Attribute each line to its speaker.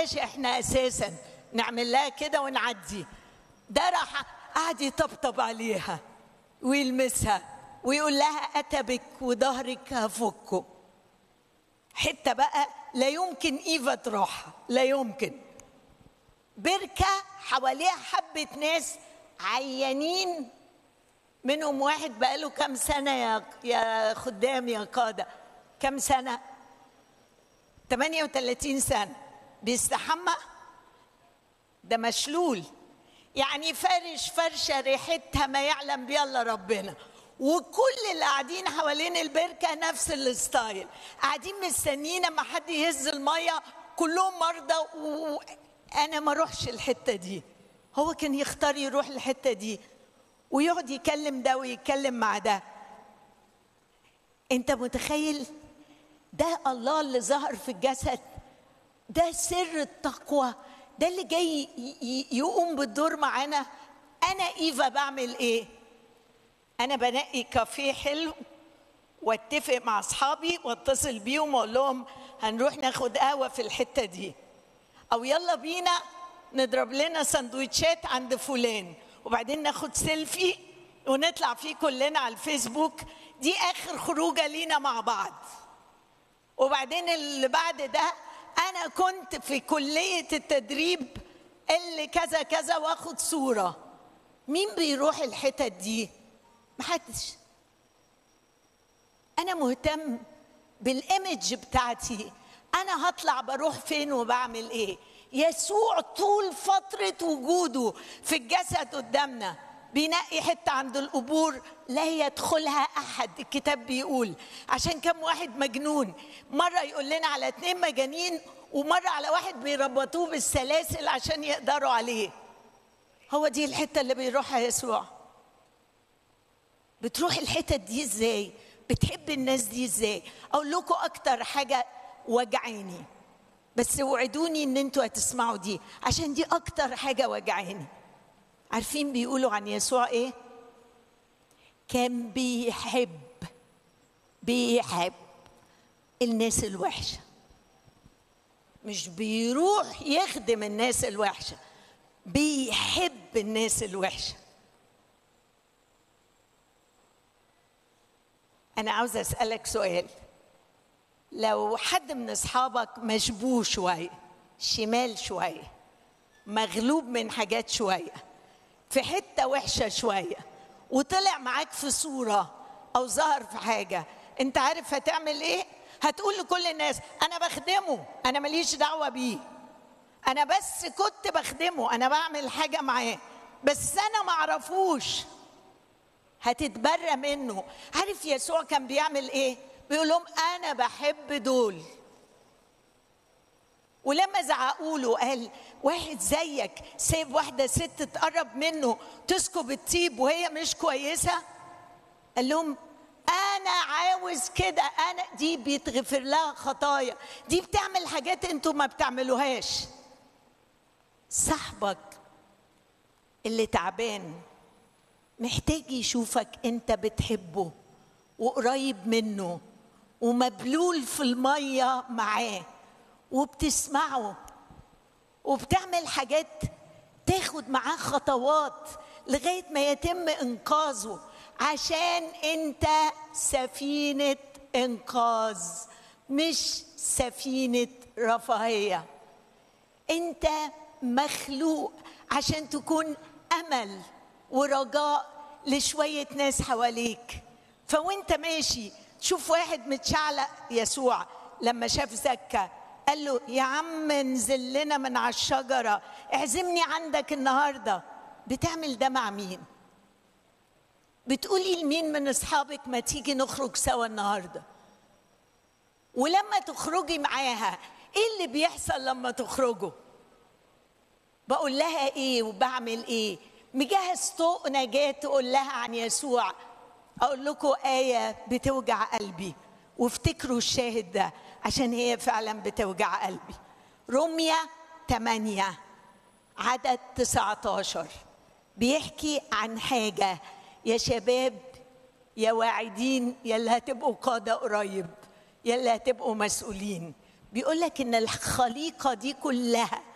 Speaker 1: عندناش احنا اساسا نعمل لها كده ونعدي ده راح قعد يطبطب عليها ويلمسها ويقول لها اتبك وظهرك هفكه حته بقى لا يمكن ايفا تروحها لا يمكن بركه حواليها حبه ناس عيانين منهم واحد بقاله كام سنه يا يا خدام يا قاده كام سنه 38 سنه بيستحمى ده مشلول يعني فرش فرشه ريحتها ما يعلم بيها الا ربنا وكل اللي قاعدين حوالين البركه نفس الستايل قاعدين مستنيين اما حد يهز الميه كلهم مرضى وانا ما اروحش الحته دي هو كان يختار يروح الحته دي ويقعد يكلم ده ويتكلم مع ده انت متخيل ده الله اللي ظهر في الجسد ده سر التقوى ده اللي جاي يقوم بالدور معانا انا ايفا بعمل ايه انا بنقي كافيه حلو واتفق مع اصحابي واتصل بيهم واقول لهم هنروح ناخد قهوه في الحته دي او يلا بينا نضرب لنا سندوتشات عند فلان وبعدين ناخد سيلفي ونطلع فيه كلنا على الفيسبوك دي اخر خروجه لينا مع بعض وبعدين اللي بعد ده انا كنت في كليه التدريب اللي كذا كذا واخد صوره مين بيروح الحتت دي محدش انا مهتم بالايمج بتاعتي انا هطلع بروح فين وبعمل ايه يسوع طول فتره وجوده في الجسد قدامنا بينقي حته عند القبور لا يدخلها احد الكتاب بيقول عشان كم واحد مجنون مره يقول لنا على اتنين مجانين ومره على واحد بيربطوه بالسلاسل عشان يقدروا عليه هو دي الحته اللي بيروحها يسوع بتروح الحتت دي ازاي بتحب الناس دي ازاي اقول لكم اكتر حاجه وجعاني بس وعدوني ان انتوا هتسمعوا دي عشان دي اكتر حاجه وجعاني عارفين بيقولوا عن يسوع ايه كان بيحب بيحب الناس الوحشه مش بيروح يخدم الناس الوحشه بيحب الناس الوحشه انا عاوزه اسالك سؤال لو حد من اصحابك مشبوه شويه شمال شويه مغلوب من حاجات شويه في حته وحشه شويه وطلع معاك في صوره او ظهر في حاجه انت عارف هتعمل ايه هتقول لكل الناس انا بخدمه انا ماليش دعوه بيه انا بس كنت بخدمه انا بعمل حاجه معاه بس انا ما اعرفوش هتتبرى منه عارف يسوع كان بيعمل ايه بيقول لهم انا بحب دول ولما زعقوا له قال واحد زيك سايب واحده ست تقرب منه تسكب الطيب وهي مش كويسه قال لهم انا عاوز كده انا دي بيتغفر لها خطايا دي بتعمل حاجات انتوا ما بتعملوهاش صاحبك اللي تعبان محتاج يشوفك انت بتحبه وقريب منه ومبلول في الميه معاه وبتسمعه وبتعمل حاجات تاخد معاه خطوات لغايه ما يتم انقاذه عشان انت سفينه انقاذ مش سفينه رفاهيه انت مخلوق عشان تكون امل ورجاء لشويه ناس حواليك فوانت ماشي تشوف واحد متشعلق يسوع لما شاف زكا قال له يا عم انزل لنا من على الشجره اعزمني عندك النهارده بتعمل ده مع مين بتقولي لمين من اصحابك ما تيجي نخرج سوا النهارده ولما تخرجي معاها ايه اللي بيحصل لما تخرجوا بقول لها ايه وبعمل ايه مجهز طوق نجاة تقول لها عن يسوع أقول لكم آية بتوجع قلبي وافتكروا الشاهد ده عشان هي فعلا بتوجع قلبي رمية 8 عدد 19 بيحكي عن حاجة يا شباب يا واعدين يا اللي هتبقوا قادة قريب يا اللي هتبقوا مسؤولين بيقول لك ان الخليقه دي كلها